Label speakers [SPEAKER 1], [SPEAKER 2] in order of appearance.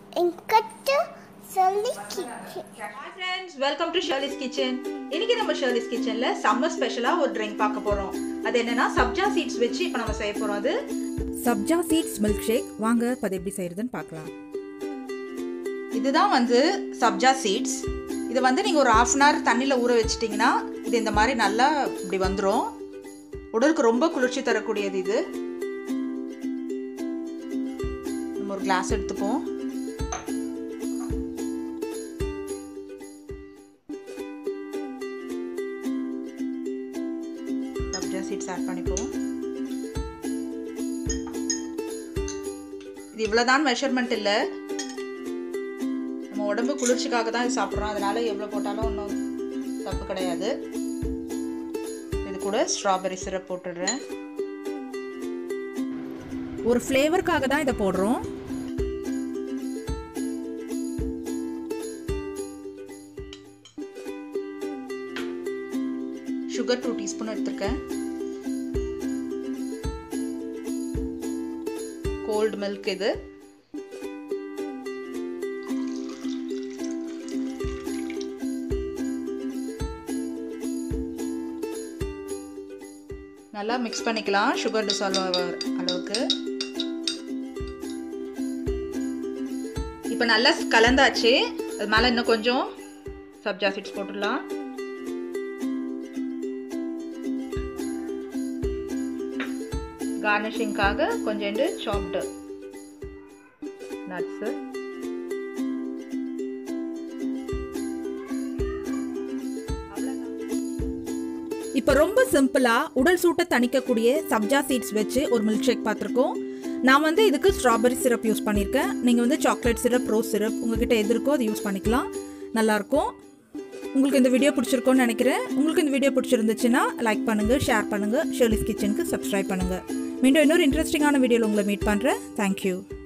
[SPEAKER 1] என்கிட்ட சொல்லி
[SPEAKER 2] hi friends welcome to Shirley's kitchen இன்னைக்கு நம்ம ஷர்லிஸ் கிச்சன்ல சம்மர் ஸ்பெஷலா ஒரு ட்ரிங்க் பார்க்க போறோம் அது என்னன்னா சப்ஜா சீட்ஸ் வச்சு இப்போ நம்ம செய்ய போறோம் அது
[SPEAKER 3] சப்ஜா சீட்ஸ் மில்க் ஷேக் வாங்க இப்போ அது எப்படி செய்யறதுன்னு பார்க்கலாம்
[SPEAKER 2] இதுதான் வந்து சப்ஜா சீட்ஸ் இதை வந்து நீங்கள் ஒரு ஆஃப் அன் ஹவர் தண்ணியில் ஊற வச்சிட்டிங்கன்னா இது இந்த மாதிரி நல்லா இப்படி வந்துடும் உடலுக்கு ரொம்ப குளிர்ச்சி தரக்கூடியது இது நம்ம ஒரு கிளாஸ் எடுத்துப்போம் சப்ஜா சீட்ஸ் ஆட் பண்ணிப்போம் இது இவ்வளோதான் மெஷர்மெண்ட் இல்லை நம்ம உடம்பு குளிர்ச்சிக்காக தான் இது சாப்பிட்றோம் அதனால எவ்வளோ போட்டாலும் ஒன்றும் தப்பு கிடையாது இது கூட ஸ்ட்ராபெரி சிரப் போட்டுடுறேன்
[SPEAKER 3] ஒரு ஃப்ளேவருக்காக தான் இதை போடுறோம்
[SPEAKER 2] சுகர் டூ டீஸ்பூன் எடுத்திருக்கேன் கோல்டு மில்க் இது நல்லா மிக்ஸ் பண்ணிக்கலாம் சுகர் டிசால்வ் அளவுக்கு இப்போ நல்லா கலந்தாச்சு அது மேலே இன்னும் கொஞ்சம் சப்ஜா சீட்ஸ் போட்டுடலாம் கார்னிஷிங்காக கொஞ்சோண்டு சாப்டு நட்ஸு
[SPEAKER 3] இப்போ ரொம்ப சிம்பிளா உடல் சூட்டை தணிக்கக்கூடிய சப்ஜா சீட்ஸ் வச்சு ஒரு மில்க் ஷேக் பார்த்துருக்கோம் நான் வந்து இதுக்கு ஸ்ட்ராபெரி சிரப் யூஸ் பண்ணியிருக்கேன் நீங்கள் வந்து சாக்லேட் சிரப் ரோஸ் சிரப் உங்ககிட்ட எது இருக்கோ அது யூஸ் பண்ணிக்கலாம் நல்லாயிருக்கும் உங்களுக்கு இந்த வீடியோ பிடிச்சிருக்கோன்னு நினைக்கிறேன் உங்களுக்கு இந்த வீடியோ பிடிச்சிருந்துச்சுன்னா லைக் பண்ணுங்கள் ஷேர் பண்ணுங்கள் ஷெர்லிஸ் கிச்சனுக்கு சப்ஸ்கிரைப் பண்ணுங்கள் மீண்டும் இன்னொரு இன்ட்ரெஸ்டிங்கான வீடியோவில் உங்களை மீட் பண்ணுறேன் தேங்க்யூ